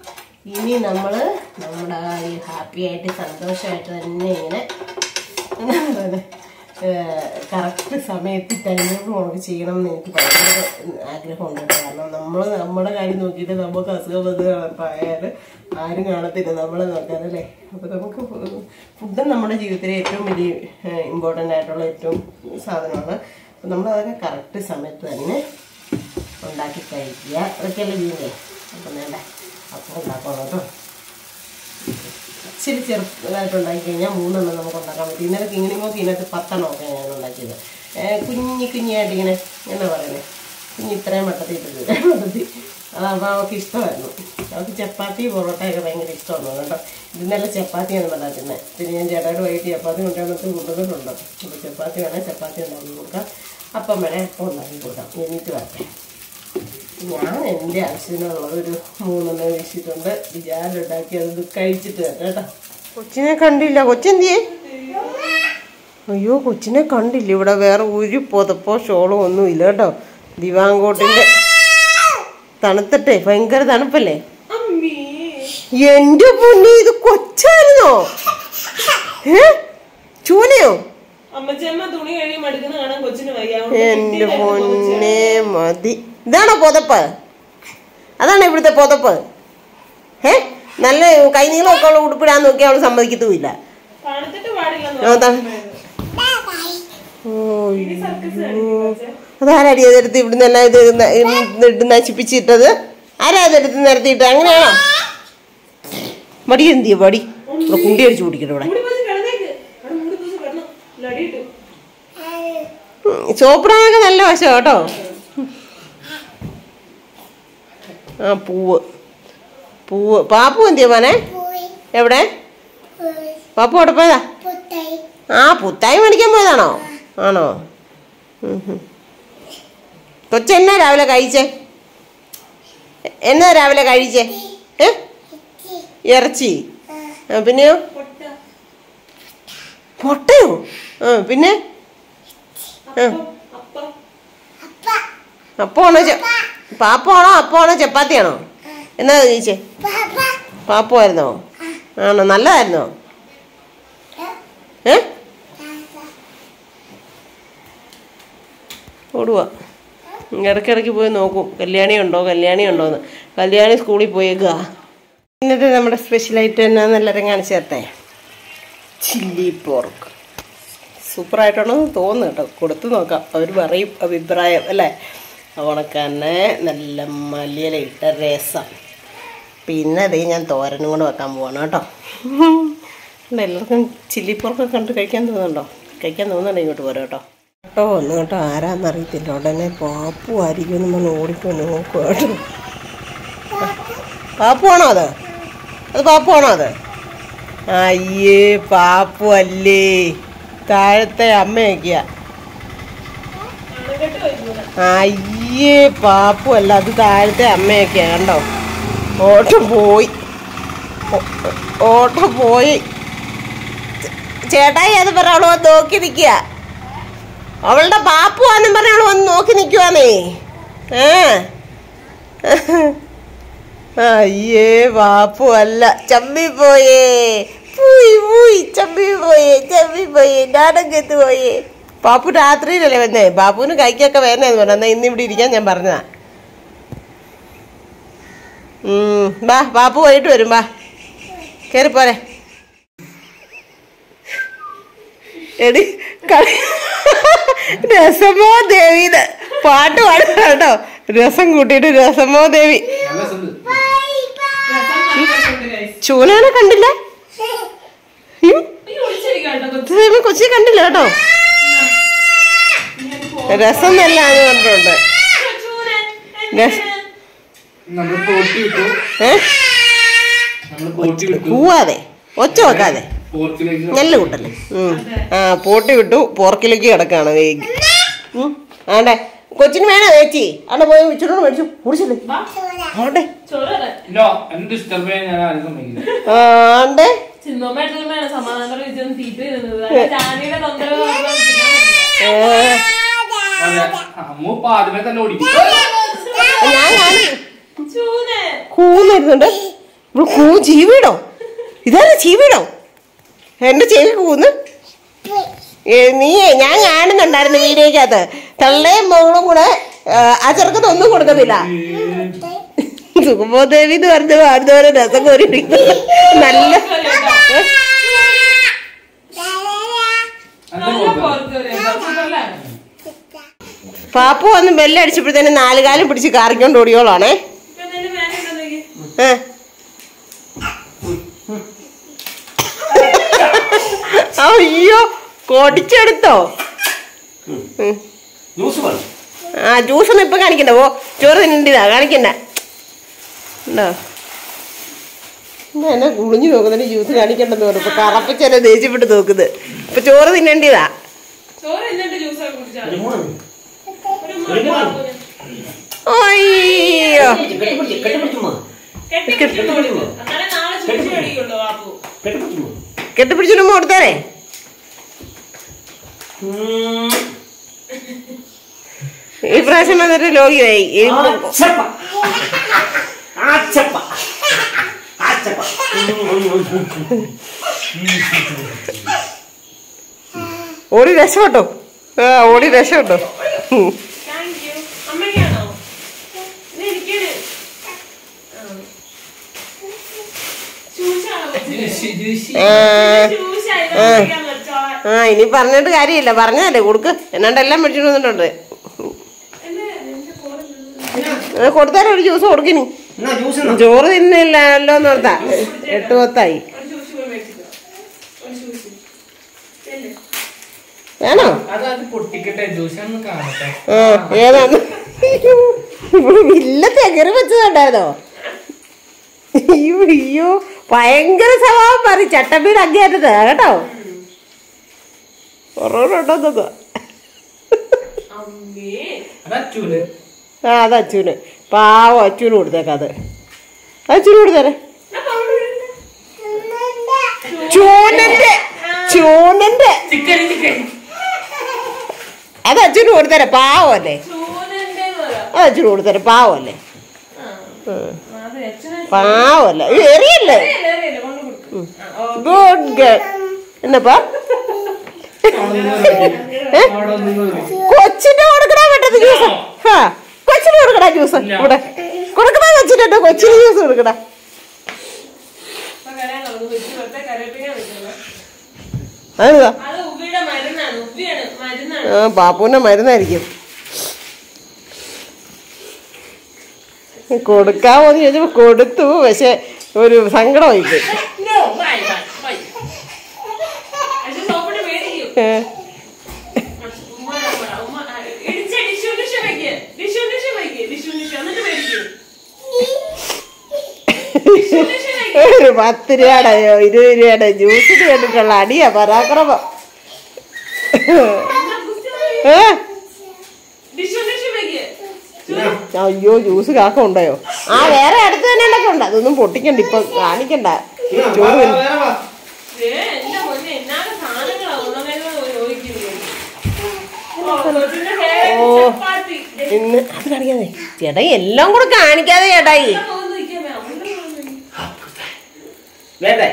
ഇനി നമ്മൾ നമ്മുടെ ഈ ഹാപ്പി ആയിട്ട് സന്തോഷമായിട്ട് തന്നെ ഇങ്ങനെ എന്താ പറയുന്നത് കറക്റ്റ് സമയത്ത് ടൈമിൽ നമുക്ക് ചെയ്യണം എന്ന് എനിക്ക് ഭയങ്കര ആഗ്രഹമുണ്ട് കേട്ടോ. കാരണം നമ്മൾ നമ്മുടെ കാര്യം നോക്കിയിട്ട് നമുക്ക് അസുഖം വന്ന് ആയാൽ ആരും കാണത്തില്ല നമ്മളെ നോക്കാനല്ലേ അപ്പോൾ നമുക്ക് ഫുഡ് നമ്മുടെ ജീവിതത്തിലെ ഏറ്റവും വലിയ ഇമ്പോർട്ടൻ്റ് ആയിട്ടുള്ള ഏറ്റവും സാധനമാണ് അപ്പം നമ്മളതൊക്കെ കറക്റ്റ് സമയത്ത് തന്നെ ഉണ്ടാക്കി കഴിക്കുക അതൊക്കെയല്ലേ ചെയ്യുന്നത് അപ്പം വേണ്ട അപ്പം ഉണ്ടാക്കണം കേട്ടോ ഇച്ചിരി ചെറുതായിട്ട് ഉണ്ടാക്കി കഴിഞ്ഞാൽ മൂന്നെണ്ണം നമുക്ക് ഉണ്ടാക്കാൻ പറ്റും ഇന്നലെ കിങ്ങിണിമോക്ക് ഇതിനകത്ത് പത്തെണ്ണം ഒക്കെ ഞാൻ ഉണ്ടാക്കിയത് ഏ, കുഞ്ഞി കുഞ്ഞായിട്ട് ഇങ്ങനെ എന്നാ പറയുന്നത് കുഞ്ഞി ഇത്രയും വട്ടത്തിൽ ഇട്ടത് മതി അതാകുമ്പോൾ അവൾക്ക് ഇഷ്ടമായിരുന്നു അവൾക്ക് ചപ്പാത്തി പൊറോട്ടയൊക്കെ ഭയങ്കര ഇഷ്ടമാണ് കേട്ടോ ഇന്നലെ ചപ്പാത്തിയാണ് ഉണ്ടാക്കുന്നത് പിന്നെ ഞാൻ ചേട്ടായിട്ട് വൈകിട്ട് ചപ്പാത്തി കൊണ്ടുവന്നിട്ട് കൊണ്ടുവന്നിട്ടുണ്ട് അപ്പോൾ ചപ്പാത്തി വേണേൽ ചപ്പാത്തി ഉണ്ടാക്കി കൊടുക്കാം അപ്പം വേണേൽ അപ്പം ഉണ്ടാക്കി കൊടുക്കാം എനിക്ക് വരട്ടെ ഞാൻ എൻ്റെ ആവശ്യത്തിനുള്ളത് ഒരു മൂന്നെണ്ണം വീശിയിട്ടുണ്ട് വിചാരം ഉണ്ടാക്കി അത് കഴിച്ചിട്ട് വരാം കേട്ടോ കൊച്ചിനെ കണ്ടില്ല കൊച്ചെന്തിയേ അയ്യോ കൊച്ചിനെ കണ്ടില്ല ഇവിടെ വേറെ ഒരു പുതപ്പോ ഷോളോ ഒന്നും ഇല്ല കേട്ടോ ദിവാങ്കോട്ടിന്റെ തണുത്തിട്ടെ ഭയങ്കര തണുപ്പല്ലേ അമ്മേ എന്റെ പൊന്നി ഇത് കൊച്ചായിരുന്നോ ഏ ചൂനയോ അമ്മച്ചമ്മ തുണി കഴിയും മടുക്കുന്ന കാണാൻ കൊച്ചിന് വയ്യ എന്റെ പൊന്നെ മതി ഇതാണോ പുതപ്പ് അതാണോ ഇവിടുത്തെ പുതപ്പ് ഏ നല്ല കൈനീളമൊക്കെ ഉള്ള ഉടുപ്പിടാൻ നോക്കി അവൾ സമ്മതിക്കത്തുമില്ല തണുത്തിട്ട് പാടില്ലെന്ന് ആ, ത- ഓ, അതാരടി അതെടുത്ത് ഇവിടുന്ന് എല്ലാം ഇത് ന- ഇട്ട് നശിപ്പിച്ചിട്ടത് ആരാ അതെടുത്ത് നിരത്തിയിട്ട് അങ്ങനെയാണോ മടി എന്തിയ മടി ഇവിടെ കുണ്ടി അടിച്ചു കുടിക്കട്ടെ ഇവിടെ മൂടി പോയി കിടന്നേക്ക് അവിടെ മൂടി പോയി കിടന്നു ലടിയിട്ടു ചോപ്രായൊക്കെ നല്ല വശം കേട്ടോ ആ പൂവ് പൂവ് പാപ്പു എന്തിയ മോനെ എവിടെ പാപ്പു എവിടെ പോയതാ ആ പുത്തായി മേടിക്കാൻ പോയതാണോ ആണോ ഉം ഹും. കൊച്ചെന്നാ രാവിലെ കഴിച്ചേ എന്നാ രാവിലെ കഴിച്ചേ ഏ ഇറച്ചി ആ പിന്നെയോ പൊട്ട പൊട്ടയോ ആ പിന്നെ ആ അപ്പം അപ്പമാണോ ചെ പാപ്പമാണോ അപ്പമാണോ ചപ്പാത്തിയാണോ എന്നാ ചോദിച്ചേ പാപ്പമായിരുന്നോ ആണോ നല്ലതായിരുന്നോ ഏ ഓടുക ഇടയ്ക്കിടയ്ക്ക് പോയി നോക്കും കല്യാണി ഉണ്ടോ കല്യാണി ഉണ്ടോ എന്ന് കല്യാണി സ്കൂളിൽ പോയേക്കുക ഇന്നത്തെ നമ്മുടെ സ്പെഷ്യലായിട്ട് എന്നാന്ന് എല്ലാവരും കാണിച്ചു തരട്ടെ ചില്ലി പോർക്ക് സൂപ്പറായിട്ടുണ്ടെന്ന് തോന്നുന്നു കേട്ടോ കൊടുത്തു നോക്കാം അവർ പറയും അഭിപ്രായം അല്ലേ ഉണക്ക് തന്നെ നല്ല മല്ലിയില ഇട്ട രസം പിന്നെ അതേ ഞാൻ തോരനും കൂടെ വെക്കാൻ പോവാണ് കേട്ടോ ഉണ്ട്, എല്ലാവർക്കും ചില്ലി പോർക്കൊക്കെ കണ്ട് കഴിക്കാൻ തോന്നുന്നുണ്ടോ കഴിക്കാൻ തോന്നുന്നുണ്ടോ ഇങ്ങോട്ട് പോരാ കേട്ടോ കേട്ടോ ഒന്ന് കേട്ടോ ആരാന്നറിയത്തില്ല ഉടനെ പാപ്പു ആയിരിക്കും എന്ന് പറഞ്ഞ് ഓടിപ്പോയി നോക്കുക കേട്ടോ പാപ്പുവാണോ അത് അത് പാപ്പുവാണോ അത് അയ്യേ പാപ്പു അല്ലേ താഴത്തെ അമ്മയൊക്കെയാ അണക്കെട്ട് വയ്ക്കൂല അയ്യേ പാപ്പു അല്ല അത് താഴത്തെ അമ്മയൊക്കെയാ കണ്ടോ ഓട്ടം പോയി ഓ- ഓട്ടം പോയി ചേ- ചേട്ടായി അത് പറ അവള് വന്ന് നോക്കി നിൽക്കുക അവളുടെ പാപ്പുവാന്നും പറഞ്ഞ അവള് വന്ന് നോക്കി നിൽക്കുവാന്നേ ഏ അയ്യേ പാപ്പു അല്ല ചമ്മി പോയേ പൂയി പൂയി ചമ്മി പോയേ ചമ്മി പോയേ നാടകത്ത് പോയേ പാപ്പു രാത്രിയിലല്ലേ വന്നേ ബാപ്പുവിന് കൈക്കൊക്കെ വേനേന്ന് പറഞ്ഞു എന്നാ ഇന്ന് ഇവിടെ ഇരിക്കാൻ ഞാൻ പറഞ്ഞതാ ഉം, ബാ ബാപ്പു വൈകിട്ട് വരും ബാ കയറി പോരെ എടി കളി രസമോ ദേവിന്ന് പാട്ട് പാടുക കേട്ടോ രസം കൂട്ടിയിട്ട് രസമോ ദേവി നല്ല രസമുണ്ട്. ചൂനാനെ കണ്ടില്ല ഉം, ഈ ഒളിച്ചിരിക്കാട്ടോ കൊച്ചു ദൈവമേ, കൊച്ചിയെ കണ്ടില്ല കേട്ടോ രസം നല്ലാന്ന് പറഞ്ഞിട്ടുണ്ട് രസ- നമ്മള് പോട്ടി വിട്ടു ഏ നമ്മള് പോട്ടി വിട്ടു കൂവാതെ ഒച്ച വെക്കാതെ പോർക്കിലേക്ക് നല്ല കൂട്ടല്ലേ ഉം. ആ പോട്ടി വിട്ടു പോർക്കിലേക്ക് കിടക്കാണ് വേഗി ആണ്ടെ കൊച്ചിന് വേണോ ചേച്ചി അവിടെ പോയി ഇച്ചിരി മേടിച്ചു കുടിച്ചില്ലേ ആണ്ടെ ചോറ് തരാം നോ എന്നെ ഡിസ്റ്റർബ് ചെയ്യാൻ ഞാൻ ആരും സമ്മതിക്കില്ല ആണ്ടെ ചിന്നമ്മയായിട്ടാണ് സമാധാനത്തോടെ വിജയം തീറ്റ ഇരുന്നത് ജാനിയുടെ തൊന്തരവ് കാരണം തിന്നാൻ പറ്റില്ല. ഏ, അതെ അമ്മ ഇപ്പൊ ആദ്യമേ തന്നെ ഓടിക്കും ഞാൻ കാണുന്നു ചൂനെ കൂന്നിരുന്നുണ്ട് ഇവിടെ കൂ ചീവീടോ ഇതാണ് ചീവീടോ എന്റെ ചെവി കൂന്ന് ഏ, നീ ഞാൻ കാണുന്നുണ്ടായിരുന്നു വീഡിയോക്കകത്ത് തള്ളയും മോളും കൂടെ ആ, ആ ചെറുക്കത്ത് ഒന്നും കൊടുക്കത്തില്ല സുഖബോദേവി എന്ന് പറഞ്ഞ വാർന്നവരെ രസം കോരി ഇരിക്കുന്നു. നല്ല ഏ? നല്ല പോർക്കറി സൂപ്പർലാണ് പാപ്പു വന്ന് ബെല്ലടിച്ചപ്പോഴത്തേനും നാല് കാലം പിടിച്ച് കാറിക്കൊണ്ട് ഓടിയോളാണേ ഇപ്പൊ നിന്റെ മാനേജ് ഉണ്ടെങ്കിൽ ഏ. അയ്യോ കൊടിച്ചെടുത്തോ ഉം. ജ്യൂസ് വേണം ആ ജ്യൂസ് ഒന്നും ഇപ്പൊ കാണിക്കണ്ട ഓ ചോറ് തിന്നണ്ടിതാ കാണിക്കണ്ട ഉണ്ടോ എന്താ എന്നെ കുളിഞ്ഞു നോക്കുന്നുണ്ട് ജ്യൂസ് കാണിക്കണ്ടെന്ന് പറഞ്ഞു ഇപ്പൊ കറപ്പിച്ചെന്നെ ദേഷ്യപ്പെട്ട് നോക്കുന്നത് ഇപ്പൊ ചോറ് തിന്നണ്ടിതാ ചോറ് എന്നിട്ട് ജ്യൂസ് ഒക്കെ കുടിച്ചാൽ ഒരു മൂന്ന് ഒരു മൂന്ന് പാപ്പുന്. അയ്യോ കെട്ടിപ്പിടിച്ച് കെട്ടിപ്പിടിച്ചുമ്മ കെട്ടിപ്പിടിച്ചോണ്ട് കൊടുക്ക്. എന്നാലേ നാളെ ചുറ്റി അടിക്കുള്ളൂ ബാപ്പു കെട്ടിപ്പിടിച്ചുമ്മ കെട്ടിപ്പിടിച്ചിട്ട് കൊടുത്തേരെ ഈ പ്രാവശ്യം വന്നിട്ട് ലോകിയായി ഈ ആച്ചപ്പ ആച്ചപ്പ ആച്ചപ്പ ഓടി രക്ഷപ്പെട്ടോ ആ ഓടി രക്ഷപ്പെട്ടോ ഉം. താങ്ക് യു അമ്മയ്ക്കാണോ ഇത് എനിക്കാണ് ആ. ചൂശാണോ കൊച്ചിന്? ആ, ചൂശാ, ഇത് അമ്മയ്ക്കാണ് വെച്ചോളാൻ. ആ ഇനി പറഞ്ഞിട്ട് കാര്യമില്ല പറഞ്ഞല്ലേ കൊടുക്ക് എന്നാണ്ട് എല്ലാം മേടിച്ചിട്ട് വന്നിട്ടുണ്ട് എന്റെ എന്റെ കോള് ആ, കൊടുത്താലോ ഒരു ജ്യൂസ് കൊടുക്കിനി എന്നാ ജ്യൂസ് എന്നാ ചോറ് തിന്നില്ലല്ലോ എന്ന് ഓർത്താ എട്ട് പത്തായി ഒരു ചൂശി പോയി മേടിച്ചിട്ടോ ഒരു ചൂശി ചെല്ല്. വേണോ അത് അത് പൊട്ടിക്കട്ടെ ജ്യൂസ് ഒന്ന് കാണട്ടെ ആ ഏതാന്ന് ഇവിടെ വില്ലത്തെ എകറി വെച്ചതുണ്ടായിരുന്നോ അയ്യോ അയ്യോ ഭയങ്കര സ്വഭാവം മാറി ചട്ടമ്പീട് അങ്ങേറ്റത് കേട്ടോ കുറവുണ്ടോ നോക്കുക അമ്മേ അത് അച്ചൂല് ആ അത് അച്ഛന് പാവം അച്ഛന് കൊടുത്തേക്കാം അത് അച്ഛന് കൊടുത്തേരെ ഞാൻ പൗഡർ ഇടണ്ട. ചൂനന്റെ ചൂനന്റെ ചിക്കൻ ചിക്കൻ അത് അച്ഛന് കൊടുത്തേരെ പാവല്ലേ ചൂനന്റെ പോലെ. അത് അച്ഛന് കൊടുത്തേരെ പാവല്ലേ ആ. അത് അച്ഛനെ പാവല്ലേ ഇത് എറിയല്ലേ അറിയില്ല, അറിയില്ല, കൊണ്ട് കൊടുക്ക്. ആ, ഓ. ഗുഡ് ഗേൾ എന്നപ്പാ അവിടെ ഒന്നും കൂടി. കൊച്ചിന്റെ കൊടുക്കണ പറ്റത്ത് ജ്യൂസ് ആ കൊച്ചിന് കൊടുക്കണ ജ്യൂസ് ഇവിടെ കൊടുക്കണ കൊച്ചിന്റെ കൊച്ചിന് ജ്യൂസ് കൊടുക്കണ ഇപ്പൊ കരയാൻ തുടങ്ങും. വെച്ച് വെറുതെ കരയിപ്പിക്കാൻ നിൽക്കുന്നത്. അതെന്താ അത് ഉപ്പിയുടെ മരുന്നാണ് ഉപ്പിയാണ് മരുന്നാണ് ആ പാപ്പുവിന്റെ മരുന്നായിരിക്കും കൊടുക്കാമോന്ന് ചോദിച്ചപ്പോ കൊടുത്തു പക്ഷെ ഒരു സങ്കടമായി പോയി No, bye, bye, bye. പക്ഷെ സോപ്പിട്ട് മേടിക്കും ഏ, ഉമ്മ നമ്മ- ഉമ്മ ആ, ഇടിച്ച ഡിഷു ഡിഷു വെക്ക് ഡിഷു ഡിഷു വെക്ക് ഡിഷു ഡിഷു എന്നിട്ട് മേടിക്കും ഡിഷു ഡിഷു വെക്ക് ഒരു പത്ത് രൂപയുടെ ഇരുപത് രൂപയുടെ ജ്യൂസിന് വേണ്ടിയിട്ടുള്ള അടിയാ പരാക്രമം ഏ ഡിഷു ഡിഷു വെക്ക് അയ്യോ ജ്യൂസ് കാക്ക ഉണ്ടായോ ആ വേറെ അടുത്ത് തന്നെ ഉണ്ടൊക്കെ ഉണ്ട് അതൊന്നും പൊട്ടിക്കണ്ട ഇപ്പൊ കാണിക്കണ്ട ചോറ് തിന്ന്. ഏ എന്റെ പൊന്നെ എന്നാണ് സാധനങ്ങളാ ഉള്ളതെന്ന് ചോദിക്കുന്നത് ഓ, കൊച്ചിന്റെ favourite ചപ്പാത്തി. ദേ, ഇന്ന് അത് കാണിക്കാതെ ചേട്ടായി എല്ലാം കൂടെ കാണിക്കാതെ ചേട്ടായി ഇവിടെ പോകുന്നു നിൽക്കാമേ, അവിടെ പോകുന്നു. വേണ്ടേ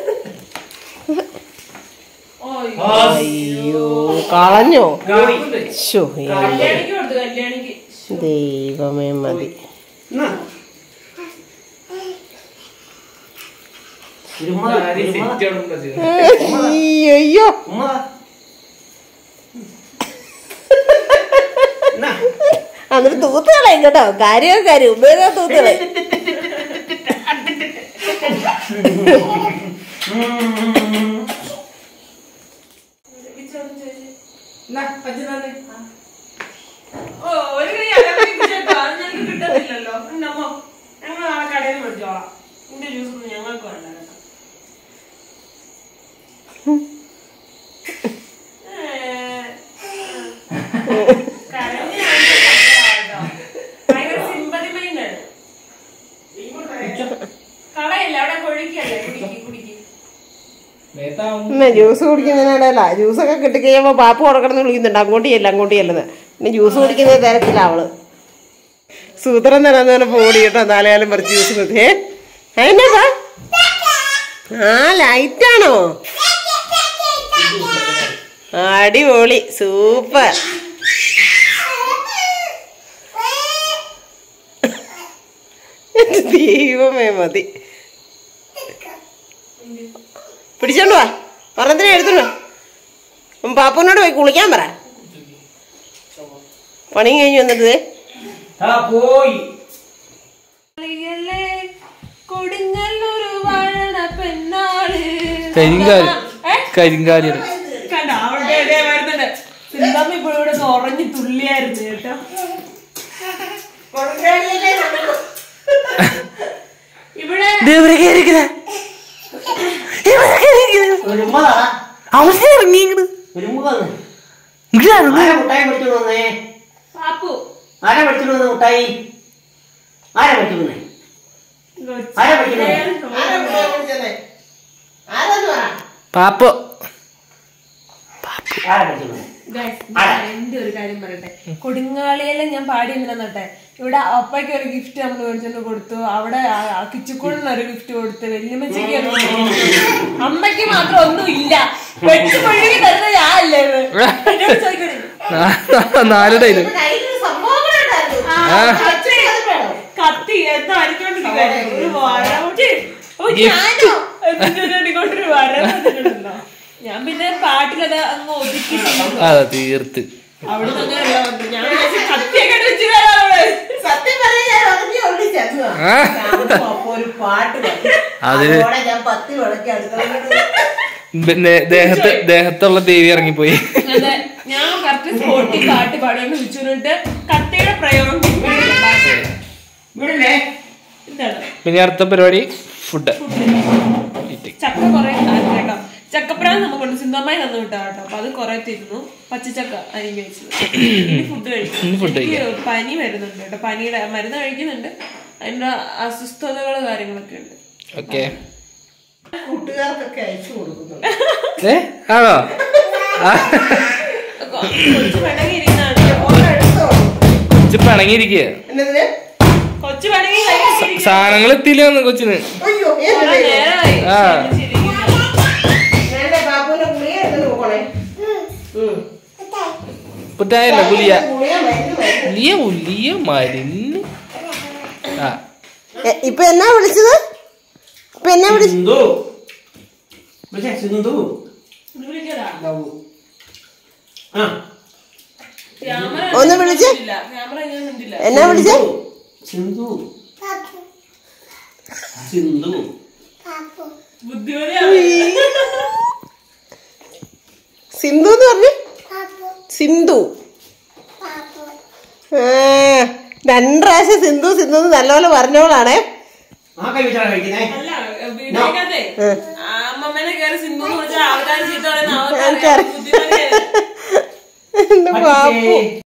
ഓ, അയ്യോ കളഞ്ഞോ ഗാർഗുണ്ട്. ശോ, എന്റെ കല്യാണിക്ക് കൊടുത്തു കല്യാണിക്ക് ദൈവമേ മതി എന്നാ ഒരു ഉമ്മ താ, ആര് ഒരു ഉമ്മ താ. sit down ഉണ്ടോ ചെയ്തത്? അയ്യോ അയ്യോ ഉമ്മ താ. എന്നാ എന്നിട്ട് തൂത്തുകളയും കേട്ടോ കാര്യം കാര്യം ഉപയോഗ തൂത്തുകളയും എന്നാ, അച്ഛൻ തന്നെ. ഓ ഒരു കൈ അകത്തേക്ക് ചേട്ടോ അത് ഞങ്ങൾക്ക് കിട്ടത്തില്ലല്ലോ നമ്മോ ഞങ്ങൾ നാളെ കടയിൽ നിന്ന് മേടിച്ചോളാം എന്റെ ജ്യൂസ് ഒന്നും ഞങ്ങൾക്ക് വേണ്ട കേട്ടോ ഏ, കരഞ്ഞ് കേട്ടോ. ഭയങ്കര sympathy mind ആണ്. കളയല്ല അവിടെ കൊഴിക്കല്ലേ കുടിക്ക് കുടിക്ക് മേത്താവും. പിന്നെ ജ്യൂസ് കുടിക്കുന്നതിനിടയില ജ്യൂസൊക്കെ കിട്ടിക്കഴിയുമ്പോ പാപ്പ് കൊടുക്കണം വിളിക്കുന്നുണ്ട് അങ്ങോട്ട് ചെല്ല അങ്ങോട്ട് ചെല്ലുന്നത് പിന്നെ ജ്യൂസ് കുടിക്കുന്നത് തിരക്കില്ല അവള് സൂത്രം തരാന്ന് പറഞ്ഞപ്പോ ഓടി കേട്ടോ നാലേകാലം പറിച്ച് ജ്യൂസ് നിർത്തി ഏ അതിനെന്താ ആ ലൈറ്റാണോ അടിപൊളി സൂപ്പർ ദൈവമേ മതി പിടിച്ചോണ്ട് വാ പറഞ്ഞതിനെ എടുത്തോണ്ട് വാ ഉം, പാപ്പുനോട് പോയി കുളിക്കാൻ പറ പണിയും കഴിഞ്ഞ് വന്നിട്ട് ദേ. ആ പോയി കളിയല്ലേ കൊടുങ്ങല്ലൊരു വാഴണ പെണ്ണാള് കരിങ്കാലി ഏ? കരിങ്കാലിയാണ് കണ്ട അവിടെ എവിടെയാ വരുന്നുണ്ട് സിന്താമ്മ ഇപ്പോഴും ഇവിടെ നിന്ന് ഉറങ്ങി തുള്ളിയായിരുന്നു കേട്ടോ ഇവിടെ ഒരു ഉമ്മതാ ഇറങ്ങിയത് ഒരു ഉമ്മതാണ് ആരാ മുട്ടായി പഠിച്ചോണ്ട് വന്നേ പാപ്പു ആരാ പഠിച്ചോണ്ട് വന്ന മുട്ടായി ആരാ പഠിച്ചോണ്ട് വന്നേ ആരാ പഠിച്ചോണ്ട് വന്നേ ആരാ ഇവിടെ വിളിച്ചത്? ആരാന്ന് പറ. പാപ്പോ ആരാ പഠിച്ചോണ്ട് വന്നേ Guys, ഞാൻ എന്റെ ഒരു കാര്യം പറയട്ടെ കൊടുങ്ങാളിയെല്ലാം ഞാൻ പാടി എന്തിനാന്നട്ടെ ഇവിടെ അപ്പയ്ക്ക് ഒരു ഗിഫ്റ്റ് നമ്മൾ മേടിച്ചോണ്ട് കൊടുത്തു അവിടെ കിച്ചുക്കൂടിന് ഒരു ഗിഫ്റ്റ് കൊടുത്തു വല്യമ്മച്ചിക്ക് ഒരു gift കൊടുത്തു. അമ്മയ്ക്ക് മാത്രം ഒന്നും ഇല്ല വെട്ടി കൊഴുകി തരുന്ന ഞാൻ അല്ലേ ഇത്? എന്നോട് ചോദിക്കണേ. നാലുടയില് ഇവിടെ കയ്യിലൊരു സംഭവം കൂടെ ഉണ്ടായിരുന്നു. ആ, കത്തി അത് വേണോ? കത്തി എന്താ അടിച്ചോണ്ടിരിക്കുവായിരുന്നു. ഒരു വരവുണ്ട്. ഓ, ഞാനോ എന്നിട്ട് ഞാൻ ഇങ്ങോട്ടൊരു വരവ് വന്നിട്ടുണ്ടല്ലോ. ഞാൻ പിന്നെ പാട്ടിലത് അങ്ങ് ഒതുക്കി ചെയ്തു. അതെ തീർത്ത് അവിടെ അങ്ങനെയല്ല വന്നത്. ഞാൻ വിചാരിച്ചു കത്തിയൊക്കെ വെച്ച് തരാം അവിടെ. സത്യം പറഞ്ഞാൽ ഞാൻ ഉടനെ ഉള്ളിൽ ചെന്നതാ. ആ. ഞാൻ അപ്പൊ ഒരു പാട്ട് പാടി. അതിന് അതോടെ ഞാൻ പത്തി വിളക്കി അടുക്കളയിൽ പിന്നെ ദേഹത്ത് ദേഹത്തുള്ള ദേവി ഇറങ്ങിപ്പോയി അതെ ഞാൻ കറക്റ്റ് സ്പോട്ടിൽ പാട്ട് പാടിയോണ്ട് വിളിച്ചിട്ട് കത്തിയുടെ പ്രയോഗം വീടല്ലേ എന്താണ് പിന്നെ അടുത്ത പരിപാടി ഫുഡ് ചക്ക കുറെ കേട്ടോ ചക്കപ്പഴം നമുക്കുണ്ട് സിന്ധമായി തന്നു വിട്ടാ കേട്ടോ അപ്പൊ അത് കുറെ തിന്നു പച്ചച്ചക്ക അരിഞ്ഞു വെച്ചത് ഇനി ഫുഡ് ഇനി food കഴിക്കും എനിക്ക് പനി വരുന്നുണ്ട് കേട്ടോ പനിയുടെ മരുന്ന് കഴിക്കുന്നുണ്ട് അതിന്റെ അസ്വസ്ഥതകൾ കാര്യങ്ങളൊക്കെ ഉണ്ട് ഓക്കെ കൂട്ടുകാർക്കൊക്കെ അയച്ചു കൊടുക്കുന്നുണ്ട് ഏ ആണോ ആ, കൊച്ചു പിണങ്ങിയിരിക്കുന്നതാണ് ഫോൺ എടുത്തോ കൊച്ചു പിണങ്ങിയിരിക്കുക എന്നതിന് കൊച്ചു പിണങ്ങി കഴിച്ചിരിക്കുന്നു സാധനങ്ങൾ എത്തിയില്ല വന്ന് കൊച്ചിന് അയ്യോ കുറെ ഏത് നേരമായി ആ. ക്ഷീണിച്ചിരിക്കുന്നു. വേണ്ടേ ബാബുവിന്റെ ഗുളിക എടുത്ത് നോക്കണേ ഉം. പുറ്റായല്ല പുലിയ ഗുളിക മരുന്ന് മരുന്ന് പുലിയ പുലിയ മരുന്ന് ആ ഇപ്പൊ എന്നാ വിളിച്ചത് ഇപ്പൊ എന്നാ വിളിച്ചു സിന്ധു വിളിച്ചേ സിന്ധു ഇത് വിളിക്കടാ. ആ ക്യാമറ ഒന്ന് വിളിച്ച്. ഇല്ല ക്യാമറ ഇങ്ങനെ നിന്നില്ല എന്നാ വിളിച്ചേ സിന്ധു സിന്ധു ബുദ്ധിമതിയാണ് സിന്ധു എന്ന് പറഞ്ഞു സിന്ധു ആ, രണ്ട് പ്രാവശ്യം സിന്ധു സിന്ധു എന്ന് നല്ലപോലെ പറഞ്ഞോളാണേ ആ കൈ വെച്ചാണ് കഴിക്കുന്നേ അല്ല വീട്ടിലേക്കത്തെ അമ്മമ്മേനെ കയറി സിന്ധു എന്ന് വിളിച്ചാൽ ആൾക്കാർ ചീത്ത പറയുന്ന ആൾക്കാര്. ആൾക്കാർ ബുദ്ധിമതിയാണ് എന്റെ പാപ്പു പഠിക്കേ.